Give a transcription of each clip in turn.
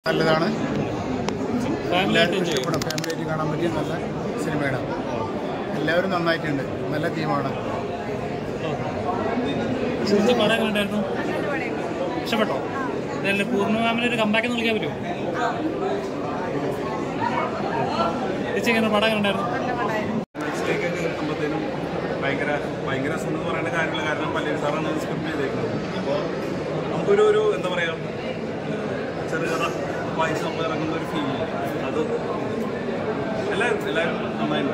നല്ലതാണ് ഫാമിലി ആയിട്ട് എല്ലാവർക്കും എൻജോയ് ചെയ്യും ഇഷ്ടപ്പെടും ഫാമിലി ആയിട്ട് കാണാൻ പറ്റിയ നല്ല സിനിമയാണ് എല്ലാവരും നന്നായിട്ടുണ്ട് നല്ല തീമാണ് ചേച്ചി പടം എങ്ങനെ ഉണ്ടായിരുന്നു ഇഷ്ടപ്പെട്ടോ ഇതല്ലേ പൂർണ്ണ ഫാമിലി ഒരു കമ്പാക്ക് എന്ന് വിളിക്കാൻ പറ്റുമോ ചേച്ചി എങ്ങനെ പടം എങ്ങനെ ഉണ്ടായിരുന്നു സ്റ്റേക്കൊക്കെ എത്തുമ്പോഴത്തേനും ഭയങ്കര ഭയങ്കര രസം എന്ന് പറയേണ്ട കാര്യമില്ല കാരണം പല്ലേരി സാറാണ് സ്ക്രിപ്റ്റ് ചെയ്തേക്കുന്നത് അപ്പോൾ നമുക്കൊരു ഒരു എന്താ പറയുക ചെറുകഥ വായിച്ച് നമ്മൾ ഇറങ്ങുന്ന ഒരു ഫീൽ അത് എല്ലാവരും എല്ലാവരും നന്നായിട്ടുണ്ട്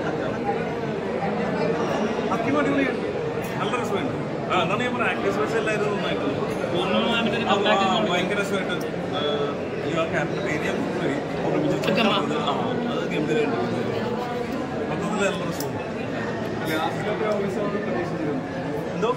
അത്യം അടിപൊളിയാണ് നല്ല രസമുണ്ട് ആ എന്താണ് ഞാൻ പറഞ്ഞത് ആക്ടേഴ്സ് വെച്ച് എല്ലാവരും നന്നായിട്ട് പൂർണ്ണ ഫാമിലി ഒരു ആ, കമ്പാക്ക് ആ, ഭയങ്കര രസമായിട്ട് ഈ ആ ക്യാരക്ടർ പേര് ഞാൻ പോയി ഓർമ്മിച്ചിട്ട് ചെക്കമ്മ. ആ അത് ഗംഭീരമായിട്ട് മൊത്തത്തിൽ നല്ല രസമുണ്ട് എന്തോ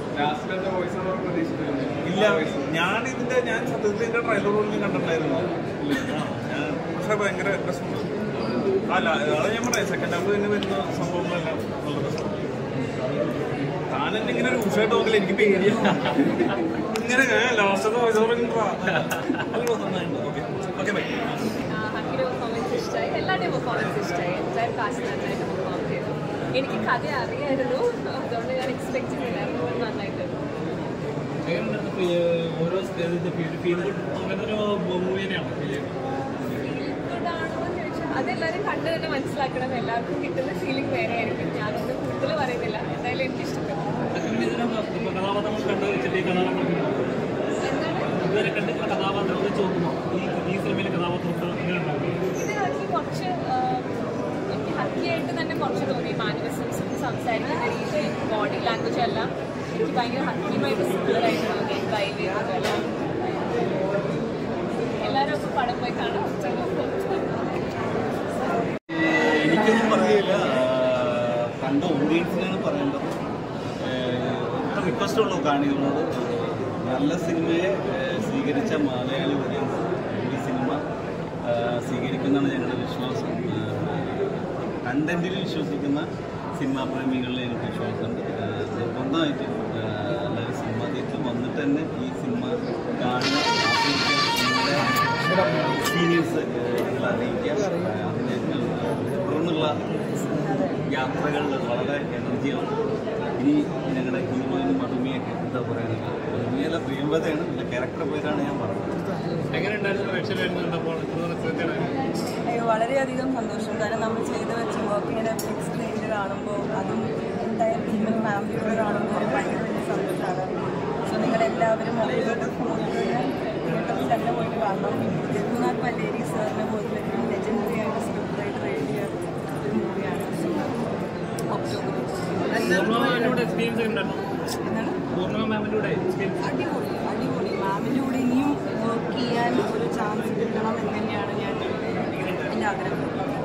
ഇല്ല ഞാൻ ഇതിന്റെ ഞാൻ സത്യത്തിൽ ഇതിന്റെ ട്രailer പോലും ഞാൻ കണ്ടിട്ടുണ്ടായിരുന്നു ആ, ഞാൻ പക്ഷെ ഭയങ്കര രസമുണ്ട് അല്ല അത് ഞാൻ പറയാം സെക്കൻഡ് ഹാഫ് തന്നെ വരുന്ന സംഭവങ്ങളെല്ലാം നല്ല രസമുണ്ട് താൻ എന്നെ ഇങ്ങനെ ഒരു ഉഷായിട്ട് നോക്കില്ല എനിക്ക് പേടിയാണ് ഇങ്ങനെ ലാസ്റ്റത്തെ വോയിസ് ഓവർ അല്ലോ നന്നായിട്ടുണ്ട് ഓക്കെ ഓക്കെ ബൈ ഹക്കിയുടെ പെർഫോമൻസ് ഇഷ്ടമായി എല്ലാവരുടെയും പെർഫോമൻസ് ഇഷ്ടമായി എല്ലാവരും കാശ് നന്നായിട്ട് പെർഫോം ചെയ്തു എനിക്ക് കഥ അറിയായിരുന്നു അതുകൊണ്ട് ഞാൻ എക്സ്പെക്ട് ചെയ്തില്ലായിരുന്നു നന്നായിട്ട് എങ്ങനെയുണ്ടായിരുന്നു ഫീ- ഓരോ ഫീൽ ഗുഡ് അങ്ങനെ ഒരു മൂവി തന്നെയാണ് ഫീൽ ചെയ്യുന്നത് ഗുഡ് ആണോ എന്ന് ചോദിച്ചാൽ അതെല്ലാവരും കണ്ടു തന്നെ മനസ്സിലാക്കണം എല്ലാവർക്കും കിട്ടുന്ന ഫീലിംഗ് വേറെ ആയിരിക്കും ഞാനൊന്നും കൂടുതൽ പറയുന്നില്ല എന്തായാലും എനിക്ക് ഇഷ്ടപ്പെട്ടു അങ്ങനെ ഇതിന് ഇപ്പൊ കഥാപാത്രങ്ങൾ കണ്ടു വെച്ചിട്ട് ഈ കഥാപാത്രങ്ങൾ എന്താണ് ഇതുവരെ കണ്ടിട്ടുള്ള കഥാപാത്രങ്ങൾ വെച്ച് നോക്കുമ്പോൾ ഈ ഈ സിനിമയിലെ കഥാപാത്രങ്ങൾ എങ്ങനെയുണ്ടാവും ഇത് എനിക്ക് കുറച്ച് ആ, എനിക്ക് ഹക്കിയായിട്ട് തന്നെ കുറച്ച് തോന്നി മാനുവസംസും സംസാരിക്കുന്ന രീതി ബോഡി ലാംഗ്വേജും എല്ലാം എനിക്ക് ഭയങ്കര ഹക്കിയുമായിട്ട് സിമിലർ ആയിട്ട് തോന്നി ഡ്രൈവ് ചെയ്യുന്നതെല്ലാം എല്ലാവരും ഒക്കെ പടം പോയി കാണാം എനിക്കൊന്നും പറയില്ല കണ്ട ഓഡിയൻസിനാണ് പറയേണ്ടത് ഒറ്റ റിക്വസ്റ്റ് ഉള്ളൂ കാണികളോട് നല്ല സിനിമയെ ഏഹ്, സ്വീകരിച്ച മലയാളി ഓഡിയൻസ് ഈ സിനിമ ഏഹ്, സ്വീകരിക്കുന്നതാണ് ഞങ്ങളുടെ വിശ്വാസം കണ്ടന്റിൽ വിശ്വസിക്കുന്ന സിനിമാ പ്രേമികളിൽ എനിക്ക് വിശ്വാസമുണ്ട് ഏഹ്, നിർബന്ധമായിട്ട് ഏഹ്, എല്ലാവരും സിനിമ തിയേറ്ററിൽ വന്നിട്ട് തന്നെ ഈ സിനിമ കാണുക ആസ്വദിക്കുക നിങ്ങളുടെ എക്സ്പീരിയൻസ് നിങ്ങൾ അറിയിക്കുക ഏഹ്, അതിന് ഞങ്ങൾ തുടർന്നുള്ള യാത്രകളിൽ വളരെ എനർജിയാണ് ഇനി ഞങ്ങളുടെ ഹീറോയിനും മടുമിയൊക്കെ എന്താ പറയാനുള്ളത് മടുമിയല്ല പ്രിയമ്പതയാണ് പിന്നെ ക്യാരക്ടർ പേരാണ് ഞാൻ പറഞ്ഞത് എങ്ങനെയുണ്ടായിരുന്നു പ്രേക്ഷകരായിരുന്നു കണ്ടപ്പോൾ എത്ര ശ്രദ്ധയാണ് അയ്യോ വളരെയധികം സന്തോഷം കാരണം നമ്മൾ ചെയ്ത് വെച്ച വർക്ക് ഇങ്ങനെ ബിഗ് സ്ക്രീനിൽ കാണുമ്പോൾ അതും എൻ്റയർ ടീമിൽ ഫാമിലിയോട് കാണുമ്പോൾ ഒരു ഭയങ്കര വലിയ സന്തോഷമാണ് സോ നിങ്ങളെല്ലാവരും മൊബൈലോട്ട് ഫോണിൽ തിയേറ്ററിൽ തന്നെ പോയിട്ട് കാണണം രഘുനാഥ് പല്ലേരി സാറിനെ പോലുള്ള ഒരു ലെജൻഡറി ആയിട്ട് സ്ക്രിപ്റ്റ് റൈറ്റർ എഴുതിയ ഒരു മൂവിയാണ് സോ ഒക്ടോബർ പൂർണ്ണ മാമിലൂടെ എക്സ്പീരിയൻസ് ഉണ്ടായിരുന്നു എന്താണ് പൂർണ്ണ മാമിലൂടെ എക്സ്പീരിയൻസ് അടിപൊളി അടിപൊളി മാമിൻ്റെ കൂടെ ഇനിയും വർക്ക് ചെയ്യാൻ ഒരു ചാൻസ് കിട്ടണം എന്ന് തന്നെയാണ് ഞാൻ എൻ്റെ ആഗ്രഹം